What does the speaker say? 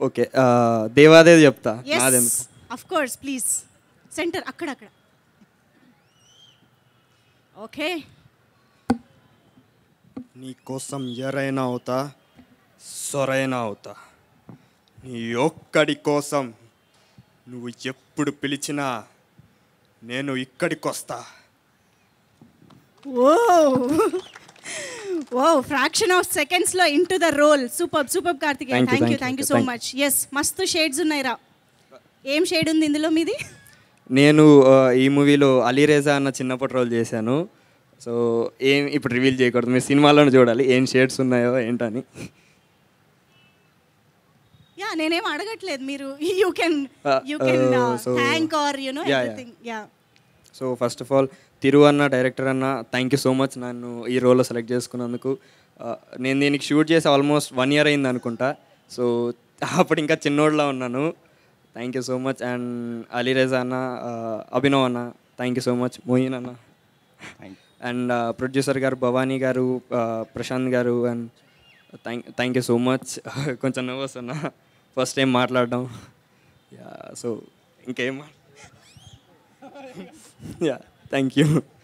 Okay దేవాదేవి చెప్తా yes నాదెందుకు అఫ్ కోర్స్ ప్లీజ్ సెంటర్ అక్కడ అక్కడ ఓకే నీ కోసం ఎరైనా అవుతా సొరైనా అవుతా నీ ఒక్కడి కోసం నువ్వు ఎప్పుడు పిలిచినా నేను ఇక్కడికి వస్తా ఓ ఓ ఫ్రాక్షన్ ఆఫ్ సెకండ్స్ లో into the role super super Karthikeya Thank you, thank you thank thank you you, so thank you. Much yes మస్తు షేడ్స్ ఉన్నాయి రా ఏం షేడ్ ఉంది ఇందులో మీది నేను ఆ, ఈ మూవీలో అలీరేజా అన్న చిన్నప్పటి రోల్ చేశాను సో ఏం ఇప్పుడు రివీల్ చేయకూడదు మీరు సినిమాలోనే చూడాలి ఏం షేడ్స్ ఉన్నాయో ఏంటని యా నేనేం అడగట్లేదు మీరు you can Uh, you can uh, so- thank are you no Yeah, yeah. Everything yeah so first of all Thiru అన్న డైరెక్టర్ అన్న థ్యాంక్ యూ సో మచ్ నన్ను ఈ రోల్లో సెలెక్ట్ చేసుకున్నందుకు ఆ, నేను దీనికి షూట్ చేసి ఆల్మోస్ట్ వన్ ఇయర్ అయింది అనుకుంటా సో అప్పుడు ఇంకా చిన్నోడ్లా ఉన్నాను thank you so much and Alireza అన్న ఆ, అభినవ్ అన్న thank you so much Moin అన్న అండ్ ప్రొడ్యూసర్ గారు భవానీ గారు ఆ, ప్రశాంత్ గారు and thank thank you so much కొంచెం నర్వస్ అన్న ఫస్ట్ టైం మాట్లాడడం యా సో ఇంకేం యా థ్యాంక్ యూ